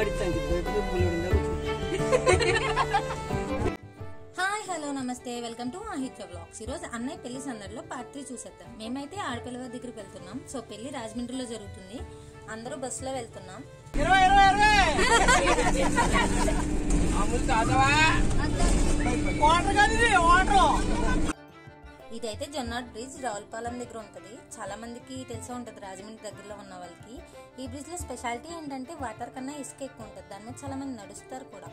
ఆడిస్తాను బుల్లెడు hi hello నమస్తే welcome to Aahitya blogs ఈ రోజు అన్నయ్య పెళ్లి సందడిలో పార్ట్ త్రీ చూసేద్దాం మేమైతే ఆడపిల్ల వారి దగ్గరికి వెళ్తున్నాం సో పెళ్లి రాజమండ్రిలో జరుగుతుంది అందరూ బస్సులో వెళ్తున్నాం ఇరవై ఇరవై ఇరవై అమూల్ తాతవా వాటర్ కాదు ఇది వాటర్ ఇదైతే జొన్నాడ్ బ్రిడ్జ్ రావులపాలెం దగ్గర ఉంటుంది చాలా మందికి తెలిసే ఉంటుంది రాజమండ్రి దగ్గరలో ఉన్న వాళ్ళకి ఈ బ్రిడ్జ్ లో స్పెషాలిటీ ఏంటంటే వాటర్ కన్నా ఇసుక ఎక్కువ ఉంటుంది దాని మీద చాలా మంది నడుస్తారు కూడా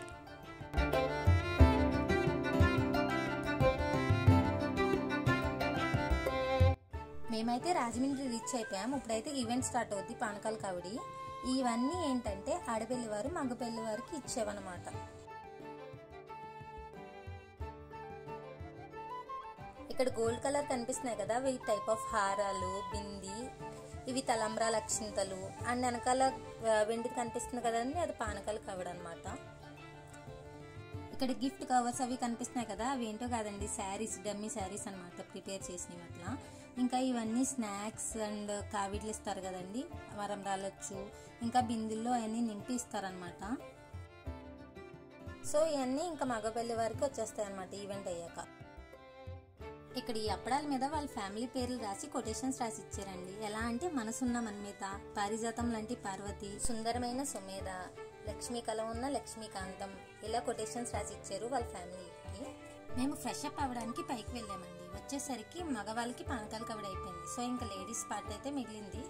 మేమైతే రాజమండ్రి రీచ్ అయిపోయాం ఇప్పుడైతే ఈవెంట్ స్టార్ట్ అవుద్ది పానకాల కావిడి ఇవన్నీ ఏంటంటే ఆడపెళ్లి వారు మగపెళ్లి వారికి ఇచ్చేవన్నమాట ఇక్కడ గోల్డ్ కలర్ కనిపిస్తున్నాయి కదా ఇవి టైప్ ఆఫ్ హారాలు బింది ఇవి తలంబ్రాల అక్షింతలు అండ్ వెనకాల ఆ, వెండిది కనిపిస్తుంది కదండి అది పానకాల కవడ అనమాట ఇక్కడ గిఫ్ట్ కవర్స్ అవి కనిపిస్తున్నాయి కదా అవి ఏంటో కాదండి శారీస్ డమ్మీ శారీస్ అన్నమాట ప్రిపేర్ చేసినవి అట్లా ఇంకా ఇవన్నీ స్నాక్స్ అండ్ కావిడ్లు ఇస్తారు కదండి వరం రాలొచ్చు ఇంకా బిందుల్లో అవన్నీ నింపి ఇస్తారనమాట సో ఇవన్నీ ఇంకా మగపల్లి వారికి వచ్చేస్తాయి అనమాట ఈవెంట్ అయ్యాక ఇక్కడ ఈ అప్పడాల మీద వాళ్ళ ఫ్యామిలీ పేర్లు రాసి కొటేషన్స్ రాసి ఇచ్చారండి ఎలా అంటే మనసున్న మన్మిత పారిజాతం లాంటి పార్వతి సుందరమైన సుమేధ లక్ష్మీ కళ ఉన్న లక్ష్మీకాంతం ఇలా కొటేషన్స్ రాసి ఇచ్చారు వాళ్ళ ఫ్యామిలీకి మేము ఫ్రెష్ అప్ అవ్వడానికి పైకి వెళ్ళామండి వచ్చేసరికి మగవాళ్ళకి పానకాలు కవడ అయిపోయింది సో ఇంకా లేడీస్ పార్ట్ అయితే మిగిలింది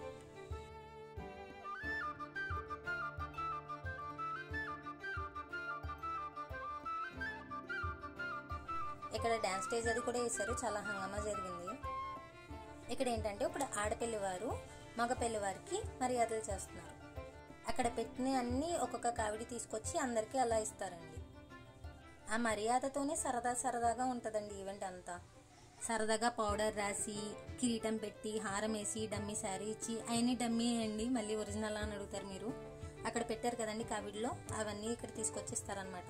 ఇక్కడ డాన్స్ స్టేజ్ అది కూడా వేశారు చాలా హంగామా జరిగింది ఇక్కడ ఏంటంటే ఇప్పుడు ఆడపిల్లి వారు మగ వారికి మర్యాదలు చేస్తున్నారు అక్కడ పెట్టిన అన్ని ఒక్కొక్క కావిడి తీసుకొచ్చి అందరికీ అలా ఇస్తారండి ఆ మర్యాదతోనే సరదా సరదాగా ఉంటుందండి ఈవెంట్ అంతా సరదాగా పౌడర్ రాసి కిరీటం పెట్టి హారం వేసి డమ్మీ శారీ ఇచ్చి అవన్నీ డమ్మీ అండి మళ్ళీ ఒరిజినల్ అని అడుగుతారు మీరు అక్కడ పెట్టారు కదండి కావిడిలో అవన్నీ ఇక్కడ తీసుకొచ్చి ఇస్తారనమాట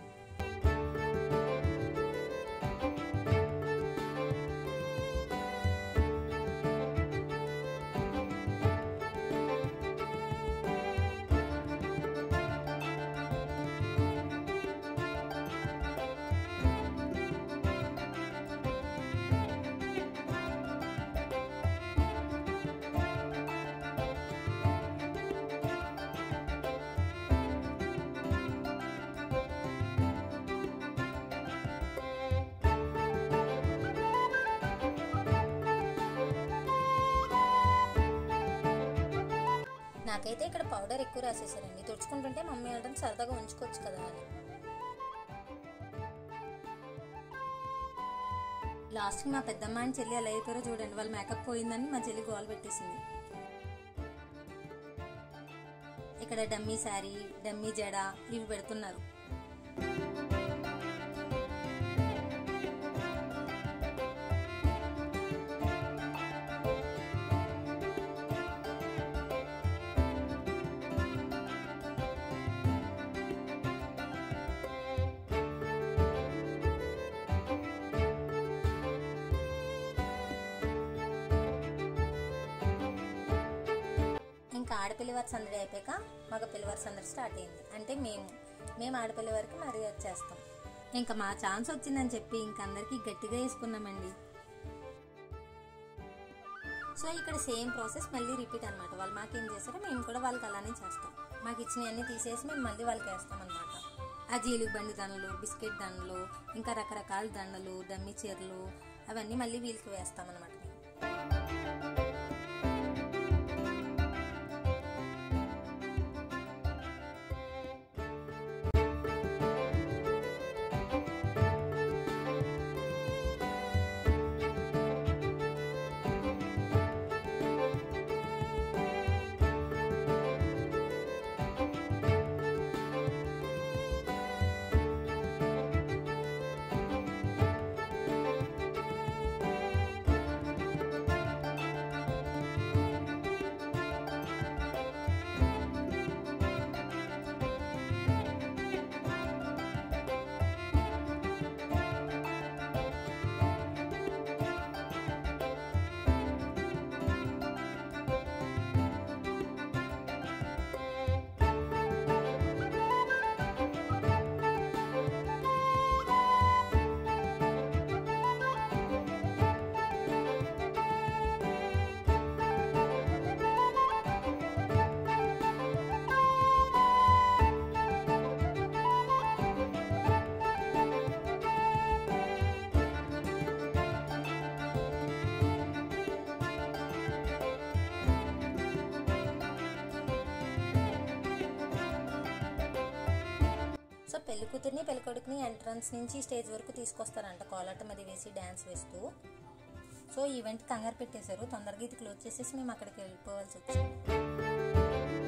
నాకైతే ఇక్కడ పౌడర్ ఎక్కువ రాసేసారండి తుడుచుకుంటుంటే మమ్మీ అంటే సరదాగా ఉంచుకోవచ్చు కదా అని లాస్ట్కి మా పెద్దమ్మ అని చెల్లి ఎలా అయిపోయారో చూడండి వాళ్ళ మేకప్ పోయిందని మా చెల్లి గోల్ పెట్టేసింది ఇక్కడ డమ్మీ శారీ డమ్మీ జడ ఇవి పెడుతున్నారు ఇంకా ఆడపిల్లి వారి సందడి అయిపోయాక మగ పిల్లవారి సందడి స్టార్ట్ అయింది అంటే మేము మేము ఆడపిల్లి వారికి మర్యాద చేస్తాం ఇంకా మా ఛాన్స్ వచ్చిందని చెప్పి ఇంక అందరికీ గట్టిగా వేసుకున్నామండి సో ఇక్కడ సేమ్ ప్రాసెస్ మళ్ళీ రిపీట్ అనమాట వాళ్ళు మాకేం చేస్తారో మేము కూడా వాళ్ళకి అలానే చేస్తాం మాకు ఇచ్చినవన్నీ తీసేసి మేము మళ్ళీ వాళ్ళకి వేస్తాం అనమాట ఆ జీలుగు బండి దండలు బిస్కెట్ దండలు ఇంకా రకరకాల దండలు డమ్మి చీరలు అవన్నీ మళ్ళీ వీళ్ళకి వేస్తాం అనమాట మేము పెళ్లి కూతుర్ని పెళ్లి కొడుకుని ఎంట్రన్స్ నుంచి స్టేజ్ వరకు తీసుకొస్తారంట కోలాటం అది వేసి డ్యాన్స్ వేస్తూ సో ఈవెంట్ కంగారు పెట్టేశారు తొందరగా ఇది క్లోజ్ చేసేసి మేము అక్కడికి వెళ్ళిపోవాల్సి వచ్చింది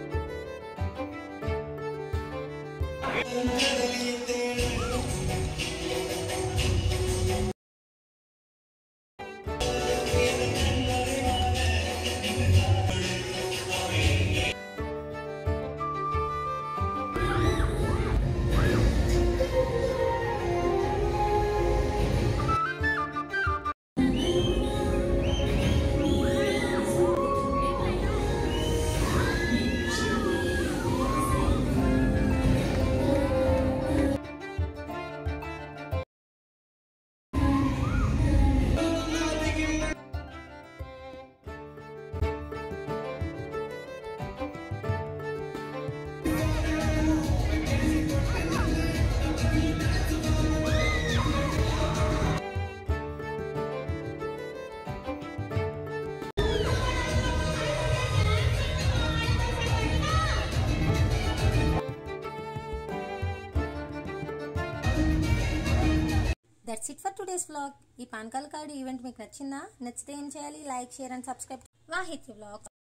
that's it for today's vlog ఈ పాన్కాల్ కార్డ్ ఈవెంట్ మీకు నచ్చిందా నచ్చితే ఏం చేయాలి like share and subscribe Vahitya vlog